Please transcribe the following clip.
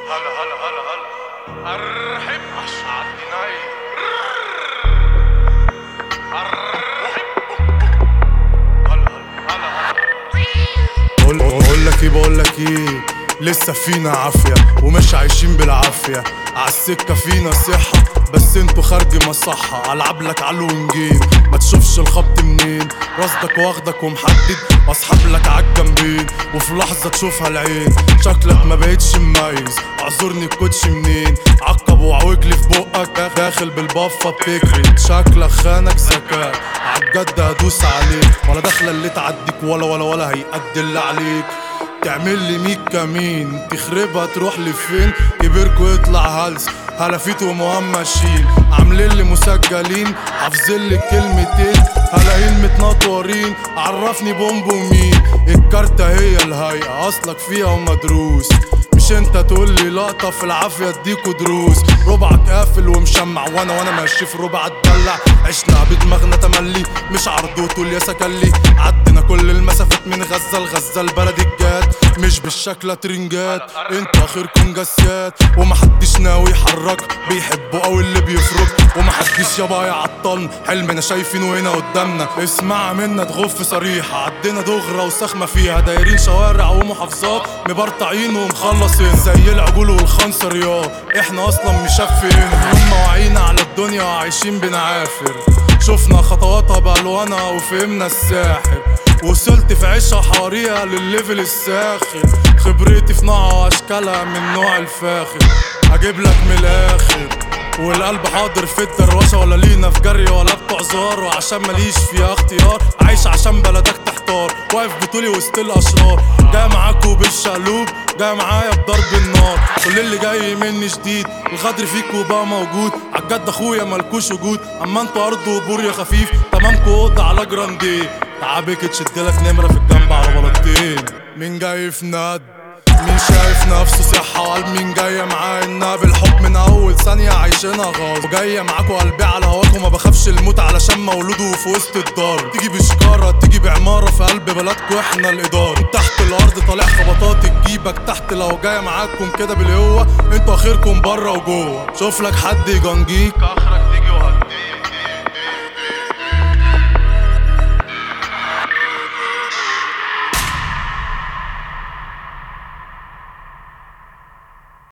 هلا هلا هلا هلا ارحب اشعل ناي هلا هلا هلا بقول بقول لك ايه بقول لك ايه لسه فينا عافية ومش عايشين بالعافية عالسكة فينا صحة بس انتوا خارج مصحة العب لك علو ونجيب ما تشوفش الخبط منين رصدك واخدك ومحدد واصحاب لك عالجنبين وفي لحظة تشوفها العين شكلك ما بقتش مميز اعذرني الكوتش منين عقب وعوجلي في بقك داخل بالبفة بتكري شكلك خانك ذكاء عالجد هدوس عليك ولا داخلة اللي تعديك ولا ولا ولا هيأدي اللي عليك تعمل لي ميك كمين تخربها تروح لفين كبركوا يطلع هلس هلافيت ومهمشين عاملين لي مسجلين حافظين لي كلمتين هلاقين متنطورين عرفني بومبو مين الكارتة هي الهيئة اصلك فيها ومدروس مش انت تقول لي لقطة في العافية اديكوا دروس ربعك قافل ومشمع وانا وانا ماشي في ربع اتدلع عشنا بدماغنا تملي مش عرض وتقول يا سكلي عدنا كل المسافات من غزة لغزة البلد الجات مش بالشكل ترنجات انتوا اخركم جسات ومحدش ناوي يحرك بيحبوا قوي اللي بيفرك ومحدش يابا يعطلنا حلمنا شايفينه هنا قدامنا اسمع منا تغف صريحة عدينا دغرة وسخمة فيها دايرين شوارع ومحافظات مبرطعين ومخلصين زي العجول والخنصر يا احنا اصلا مشفين هم واعيين على الدنيا وعايشين بنعافر شفنا خطواتها بالوانها وفهمنا الساحر وصلت في عيشة حواريها للليفل الساخن خبرتي في نوعها واشكالها من نوع الفاخر اجيب لك من الاخر والقلب حاضر في الدروشة ولا لينا في جري ولا بتوع زار وعشان ماليش فيها اختيار عايش عشان بلدك تحتار واقف بطولي وسط الاشرار جاي معاكوا بالشقلوب جاي معايا بضرب النار كل اللي جاي مني شديد الغدر فيكوا بقى موجود عالجد اخويا ملكوش وجود اما انتوا ارض وبور يا خفيف تمامكوا اوضه على جرانديه تعبك تشدلك نمره في الجنب على بلاطتين مين جاي في ند مين شايف نفسه صحة وقال مين جاية معاه انها بالحب من اول ثانية عايشينها غاز وجاية معاكوا قلبي على هواكوا ما بخافش الموت علشان مولوده في وسط الدار تيجي بشكارة تيجي بعمارة في قلب بلدكوا احنا الادارة تحت الارض طالع خبطات تجيبك تحت لو جاية معاكم كده بالقوة انتوا اخركم بره وجوه شوف لك حد يجنجيك